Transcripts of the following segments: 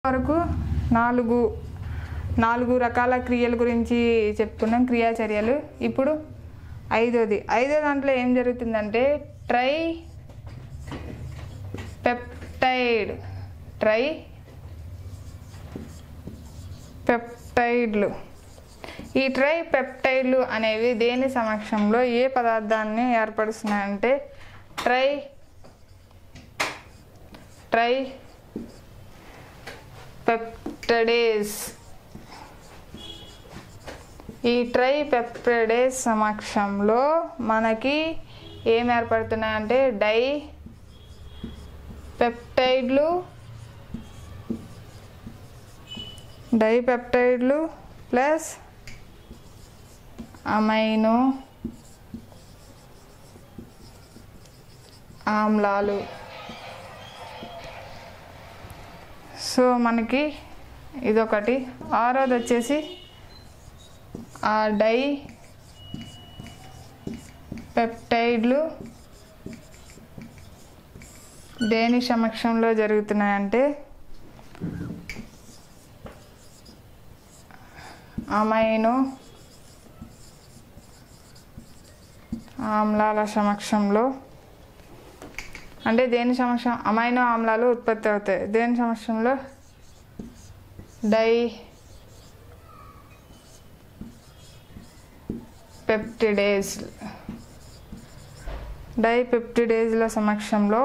వరకు నాలుగు నాలుగు రకాల క్రియల గురించి చెప్పుకున్నాం క్రియాచర్యలు ఇప్పుడు ఐదోది ఐదో దాంట్లో ఏం జరుగుతుందంటే ట్రై పెప్టైడ్ ట్రై పెప్టైడ్లు ఈ ట్రై పెప్టైడ్లు అనేవి దేని సమక్షంలో ఏ పదార్థాన్ని ఏర్పరుస్తున్నాయంటే ట్రై ట్రై పెప్టడేస్ ఈ ట్రై పెప్టడేస్ సమక్షంలో మనకి ఏం ఏర్పడుతున్నాయంటే డై పెప్టైడ్లు డైపెప్టైడ్లు ప్లస్ అమైనో ఆమ్లాలు సో మనకి ఇదొకటి ఆరోది వచ్చేసి ఆ డై పెప్టైడ్లు దేని సమక్షంలో జరుగుతున్నాయంటే అమైనో ఆమ్లాల సమక్షంలో అంటే దేని సమక్షం అమైనో ఆమ్లాలు ఉత్పత్తి అవుతాయి దేని సమక్షంలో డై పెప్టిడేజ్ డైపెప్టిడేజ్ల సమక్షంలో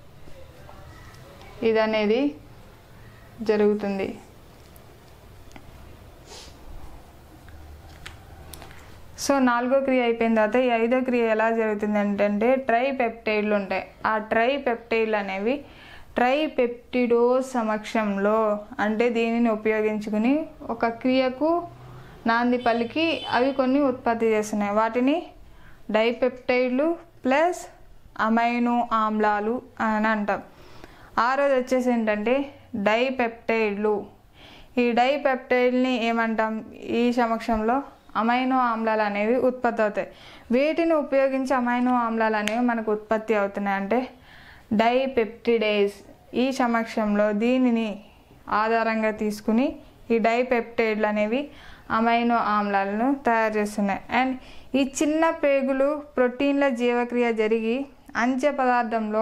ఇది అనేది జరుగుతుంది సో నాలుగో క్రియ అయిపోయిన తర్వాత ఈ ఐదో క్రియ ఎలా జరుగుతుంది ఏంటంటే ట్రై పెప్టైడ్లు ఉంటాయి ఆ ట్రై పెప్టైడ్లు అనేవి ట్రై పెప్టిడోస్ సమక్షంలో అంటే దీనిని ఉపయోగించుకుని ఒక క్రియకు నాంది పలికి అవి కొన్ని ఉత్పత్తి చేస్తున్నాయి వాటిని డైపెప్టైడ్లు ప్లస్ అమైనో ఆమ్లాలు అని అంటాం ఆరోది వచ్చేసి ఏంటంటే డైపెప్టైడ్లు ఈ డైపెప్టైడ్ని ఏమంటాం ఈ సమక్షంలో అమైనో ఆమ్లాలు అనేవి ఉత్పత్తి అవుతాయి వీటిని ఉపయోగించి అమైనో ఆమ్లాలు అనేవి మనకు ఉత్పత్తి అవుతున్నాయి అంటే డైపెప్టిడేస్ ఈ సమక్షంలో దీనిని ఆధారంగా తీసుకుని ఈ డైపెప్టైడ్లు అనేవి అమైనో ఆమ్లాలను తయారు చేస్తున్నాయి అండ్ ఈ చిన్న పేగులు ప్రోటీన్ల జీవక్రియ జరిగి అంచె పదార్థంలో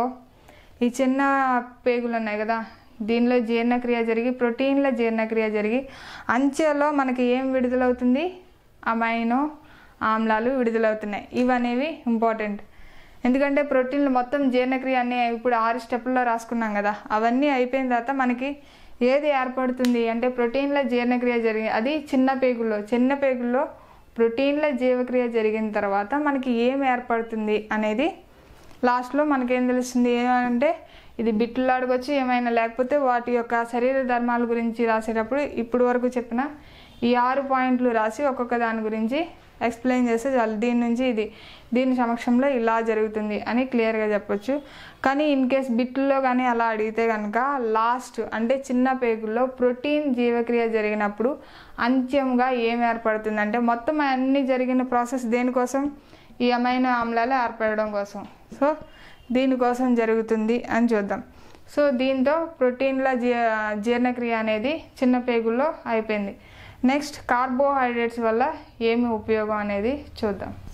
ఈ చిన్న పేగులు ఉన్నాయి కదా దీనిలో జీర్ణక్రియ జరిగి ప్రోటీన్ల జీర్ణక్రియ జరిగి అంచెలో మనకి ఏం విడుదలవుతుంది అమైనో ఆమ్లాలు విడుదలవుతున్నాయి ఇవనేవి ఇంపార్టెంట్ ఎందుకంటే ప్రోటీన్లు మొత్తం జీర్ణక్రియ అన్నీ ఇప్పుడు ఆరు స్టెప్పుల్లో రాసుకున్నాం కదా అవన్నీ అయిపోయిన తర్వాత మనకి ఏది ఏర్పడుతుంది అంటే ప్రోటీన్ల జీర్ణక్రియ జరిగి అది చిన్న పేగుల్లో చిన్న పేగుల్లో ప్రోటీన్ల జీవక్రియ జరిగిన తర్వాత మనకి ఏం ఏర్పడుతుంది అనేది లాస్ట్లో మనకేం తెలుస్తుంది ఏమంటే ఇది బిట్లు అడగొచ్చు ఏమైనా లేకపోతే వాటి యొక్క శరీర ధర్మాల గురించి రాసేటప్పుడు ఇప్పుడు వరకు చెప్పిన ఈ ఆరు పాయింట్లు రాసి ఒక్కొక్క దాని గురించి ఎక్స్ప్లెయిన్ చేస్తే చాలు దీని నుంచి ఇది దీని సమక్షంలో ఇలా జరుగుతుంది అని క్లియర్గా చెప్పొచ్చు కానీ ఇన్ కేస్ బిట్లో కానీ అలా అడిగితే కనుక లాస్ట్ అంటే చిన్న పేగుల్లో ప్రోటీన్ జీవక్రియ జరిగినప్పుడు అంత్యంగా ఏం ఏర్పడుతుంది అంటే మొత్తం అన్ని జరిగిన ప్రాసెస్ దేనికోసం ఈ అమైనో ఆమ్లాలు ఏర్పడడం కోసం సో దీనికోసం జరుగుతుంది అని చూద్దాం సో దీంతో ప్రోటీన్ల జీ జీర్ణక్రియ అనేది చిన్న పేగుల్లో అయిపోయింది నెక్స్ట్ కార్బోహైడ్రేట్స్ వల్ల ఏమి ఉపయోగం అనేది చూద్దాం